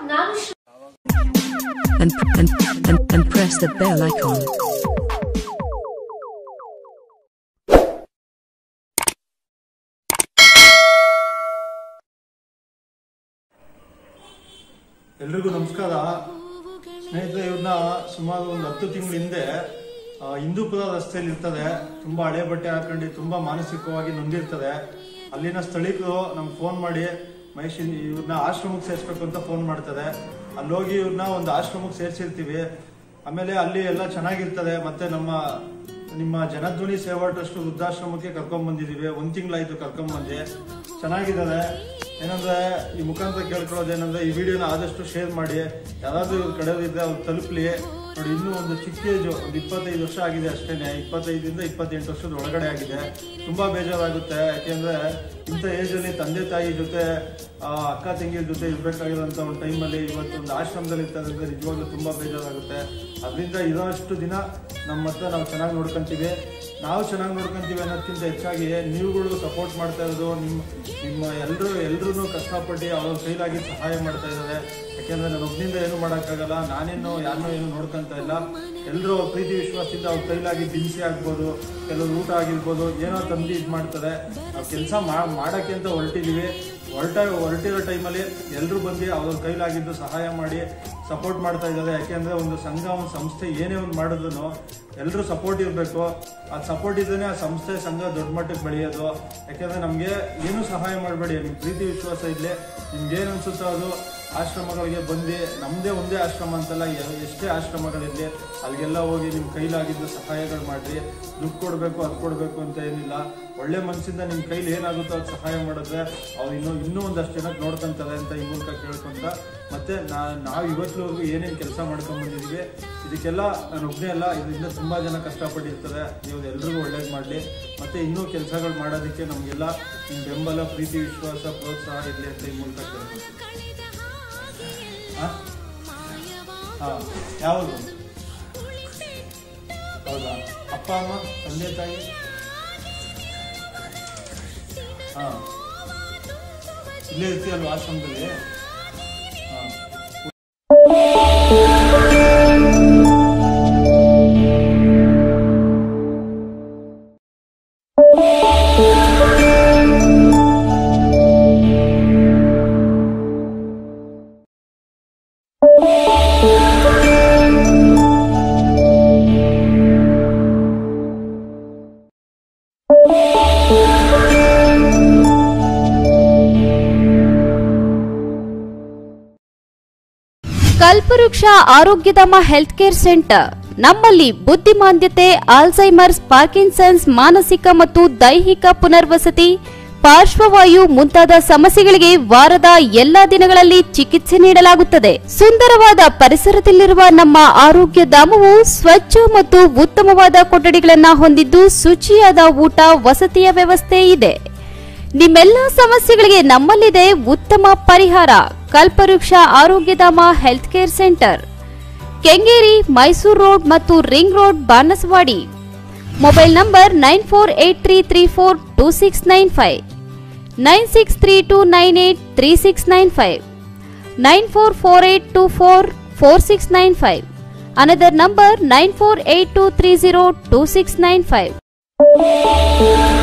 ನಾನು ಶ್ರ- and, and, and, and press the bell icon. ಎಲ್ರಿಗೂ ನಮಸ್ಕಾರ ಸ್ನೇಹಿತರೆ ಇವ್ರನ್ನ ಸುಮಾರು ಒಂದು ಹತ್ತು ತಿಂಗಳ ಹಿಂದೆ ಆ, ಹಿಂದೂಪುರ ರಸ್ತೆಯಲ್ಲಿ ಇರ್ತದೆ ತುಂಬಾ ಹಳೆ ಬಟ್ಟೆ ಹಾಕೊಂಡು ತುಂಬಾ ಮಾನಸಿಕವಾಗಿ ನೊಂದಿರ್ತದೆ ಅಲ್ಲಿನ ಸ್ಥಳೀಕರು ನಮ್ಗೆ ಫೋನ್ ಮಾಡಿ ಮಹೇಶ್ ಇವ್ರನ್ನ ಆಶ್ರಮಕ್ಕೆ ಸೇರಿಸ್ಬೇಕು ಅಂತ ಫೋನ್ ಮಾಡ್ತಾರೆ ಅಲ್ಲಿ ಹೋಗಿ ಇವ್ರನ್ನ ಒಂದು ಆಶ್ರಮಕ್ಕೆ ಸೇರಿಸಿರ್ತೀವಿ ಆಮೇಲೆ ಅಲ್ಲಿ ಎಲ್ಲ ಚೆನ್ನಾಗಿರ್ತದೆ ಮತ್ತೆ ನಮ್ಮ ನಿಮ್ಮ ಜನಧ್ವನಿ ಸೇವಾ ಟ್ರಸ್ಟ್ ವೃದ್ಧಾಶ್ರಮಕ್ಕೆ ಕರ್ಕೊಂಡ್ ಬಂದಿದೀವಿ ಒಂದ್ ತಿಂಗಳಾಯ್ತು ಕರ್ಕೊಂಡ್ ಬಂದಿ ಚೆನ್ನಾಗಿದ್ದಾರೆ ಏನಂದ್ರೆ ಈ ಮುಖಾಂತರ ಕೇಳ್ಕೊಳ್ಳೋದು ಏನಂದ್ರೆ ಈ ವಿಡಿಯೋನ ಆದಷ್ಟು ಶೇರ್ ಮಾಡಿ ಯಾರಾದ್ರೂ ಇವ್ರ ಕಡೆ ಇದ್ರೆ ಅವ್ರು ತಲುಪಲಿ ನೋಡಿ ಇನ್ನೂ ಒಂದು ಚಿಕ್ಕ ಏಜ್ ಒಂದು ಇಪ್ಪತ್ತೈದು ವರ್ಷ ಆಗಿದೆ ಅಷ್ಟೇನೆ ಇಪ್ಪತ್ತೈದರಿಂದ ಇಪ್ಪತ್ತೆಂಟು ವರ್ಷದ ಒಳಗಡೆ ಆಗಿದೆ ತುಂಬಾ ಬೇಜಾರಾಗುತ್ತೆ ಯಾಕೆಂದ್ರೆ ಇಂಥ ಏಜ್ ಅಲ್ಲಿ ತಂದೆ ತಾಯಿ ಜೊತೆ ಆ, ಅಕ್ಕ ತಂಗಿಯ ಜೊತೆ ಇರ್ಬೇಕಾಗಿರೋಂಥ ಒಂದು ಟೈಮಲ್ಲಿ ಇವತ್ತು ಒಂದು ಆಶ್ರಮದಲ್ಲಿ ಇರ್ತಾರೆ ಅಂದ್ರೆ ನಿಜವಾಗ್ಲೂ ತುಂಬಾ ಬೇಜಾರಾಗುತ್ತೆ ಅದರಿಂದ ಇರೋಷ್ಟು ದಿನ ನಮ್ಮ ಹತ್ರ ನಾವು ಚೆನ್ನಾಗಿ ನೋಡ್ಕೊಂತೀವಿ ನಾವು ಚೆನ್ನಾಗಿ ನೋಡ್ಕೊಂತೀವಿ ಅನ್ನೋದಕ್ಕಿಂತ ಹೆಚ್ಚಾಗಿ ನೀವುಗಳು ಸಪೋರ್ಟ್ ಮಾಡ್ತಾ ಇರೋದು ನಿಮ್ಮ ನಿಮ್ಮ ಎಲ್ಲರೂ ಎಲ್ಲರೂ ಕಷ್ಟಪಟ್ಟು ಅವ್ರ ಕೈಲಾಗಿ ಸಹಾಯ ಮಾಡ್ತಾ ಇದ್ದಾರೆ ಯಾಕೆಂದ್ರೆ ನಾನು ಒಬ್ಬನಿಂದ ಏನು ಮಾಡೋಕ್ಕಾಗಲ್ಲ ನಾನೇನು ಯಾರನ್ನೋ ಏನು ನೋಡ್ಕೊಂತ ಇಲ್ಲ ಎಲ್ಲರೂ ಅವ್ರ ಪ್ರೀತಿ ವಿಶ್ವಾಸದಿಂದ ಅವ್ರ ಕೈಲಾಗಿ ದಿನಸಿ ಆಗ್ಬೋದು ಕೆಲವರು ಊಟ ಆಗಿರ್ಬೋದು ಏನೋ ತಂದು ಇದು ಮಾಡ್ತಾರೆ ನಾವು ಕೆಲಸ ಮಾಡೋಕ್ಕೆ ಅಂತ ಹೊರಟಿದೀವಿ ಹೊರಟ ಹೊರಟಿರೋ ಟೈಮಲ್ಲಿ ಎಲ್ಲರೂ ಬಂದು ಅವ್ರ ಕೈಲಾಗಿದ್ದು ಸಹಾಯ ಮಾಡಿ ಸಪೋರ್ಟ್ ಮಾಡ್ತಾ ಇದ್ದಾರೆ ಯಾಕೆಂದ್ರೆ ಒಂದು ಸಂಘ ಒಂದು ಸಂಸ್ಥೆ ಏನೇ ಒಂದು ಮಾಡಿದ್ರು ಎಲ್ಲರೂ ಸಪೋರ್ಟ್ ಇರಬೇಕು ಆ ಸಪೋರ್ಟ್ ಇದ್ರೆ ಆ ಸಂಸ್ಥೆ ಸಂಘ ದೊಡ್ಡ ಮಟ್ಟಕ್ಕೆ ಬೆಳೆಯೋದು ಯಾಕೆಂದ್ರೆ ನಮಗೆ ಏನು ಸಹಾಯ ಮಾಡಬೇಡಿ ನಿಮ್ ಪ್ರೀತಿ ವಿಶ್ವಾಸ ಇರಲಿ ನಿಮ್ಗೆ ಏನು ಅನ್ಸುತ್ತೋ ಅದು ಆಶ್ರಮಗಳಿಗೆ ಬಂದು ನಮ್ಮದೇ ಒಂದೇ ಆಶ್ರಮ ಅಂತಲ್ಲ ಎ- ಎಷ್ಟೇ ಆಶ್ರಮಗಳಿರಲಿ ಅಲ್ಲಿಗೆಲ್ಲ ಹೋಗಿ ನಿಮ್ಮ ಕೈಲಾಗಿದ್ದು ಸಹಾಯಗಳು ಮಾಡ್ರಿ ದುಡ್ಡು ಕೊಡಬೇಕು ಅದು ಕೊಡಬೇಕು ಅಂತ ಏನಿಲ್ಲ ಒಳ್ಳೆ ಮನಸ್ಸಿಂದ ನಿಮ್ಮ ಕೈಲಿ ಏನಾಗುತ್ತೋ ಅದು ಸಹಾಯ ಮಾಡಿದ್ರೆ ಅವ್ರು ಇನ್ನೂ ಇನ್ನೂ ಒಂದಷ್ಟು ಜನಕ್ಕೆ ನೋಡ್ಕೊಂತಾರೆ ಅಂತ ಈ ಮೂಲಕ ಕೇಳ್ಕೊಂತ ಮತ್ತೆ ನಾ ನಾವು ಇವತ್ತಿನವರೆಗೂ ಏನೇನು ಕೆಲಸ ಮಾಡ್ಕೊಂಡ್ ಬಂದಿದ್ದೀವಿ ಇದಕ್ಕೆಲ್ಲ ನಾನು ಒಬ್ಬನೇ ಅಲ್ಲ ಇದರಿಂದ ತುಂಬಾ ಜನ ಕಷ್ಟಪಟ್ಟಿರ್ತಾರೆ ನೀವು ಎಲ್ರಿಗೂ ಒಳ್ಳೇದು ಮಾಡಲಿ ಮತ್ತೆ ಇನ್ನೂ ಕೆಲಸಗಳು ಮಾಡೋದಕ್ಕೆ ನಮಗೆಲ್ಲ ನಿಮ್ಮ ಬೆಂಬಲ ಪ್ರೀತಿ ವಿಶ್ವಾಸ ಪ್ರೋತ್ಸಾಹ ಇರಲಿ ಅಂತ ಈ ಮೂಲಕ ಕೇಳ್ಕೊಂತೀನಿ ಹಾಂ ಹಾಂ ಯಾವುದು ಹೌದಾ ಅಪ್ಪ ಅಮ್ಮ ತಂದೆ ತಾಯಿ ಹಾಂ ಇಲ್ಲೇ ಇರ್ತೀಯಲ್ವ ಆಶ್ರಮದಲ್ಲಿ ಹಾಂ ಕಲ್ಪವೃಕ್ಷ ಆರೋಗ್ಯಧಾಮ ಹೆಲ್ತ್ ಕೇರ್ ಸೆಂಟರ್ ನಮ್ಮಲ್ಲಿ ಬುದ್ಧಿಮಾಂದ್ಯತೆ ಆಲ್ಝೈಮರ್ಸ್ ಪಾರ್ಕಿನ್ಸನ್ಸ್ ಮಾನಸಿಕ ಮತ್ತು ದೈಹಿಕ ಪುನರ್ವಸತಿ ಪಾರ್ಶ್ವವಾಯು ಮುಂತಾದ ಸಮಸ್ಯೆಗಳಿಗೆ ವಾರದ ಎಲ್ಲಾ ದಿನಗಳಲ್ಲಿ ಚಿಕಿತ್ಸೆ ನೀಡಲಾಗುತ್ತದೆ ಸುಂದರವಾದ ಪರಿಸರದಲ್ಲಿರುವ ನಮ್ಮ ಆರೋಗ್ಯ ಧಾಮವು ಸ್ವಚ್ಛ ಮತ್ತು ಉತ್ತಮವಾದ ಕೊಠಡಿಗಳನ್ನು ಹೊಂದಿದ್ದು ಶುಚಿಯಾದ ಊಟ ವಸತಿಯ ವ್ಯವಸ್ಥೆ ಇದೆ ನಿಮ್ಮೆಲ್ಲ ಸಮಸ್ಯೆಗಳಿಗೆ ನಮ್ಮಲ್ಲಿದೆ ಉತ್ತಮ ಪರಿಹಾರ Kalpavriksha Arogyadhama health care centre Kengeri Mysuru road ಮತ್ತು ring road Banaswadi mobile number nine four eight three three four two six nine five nine six three two nine eight three six nine five nine four four eight two four four six nine five another number nine four eight two three zero two six nine five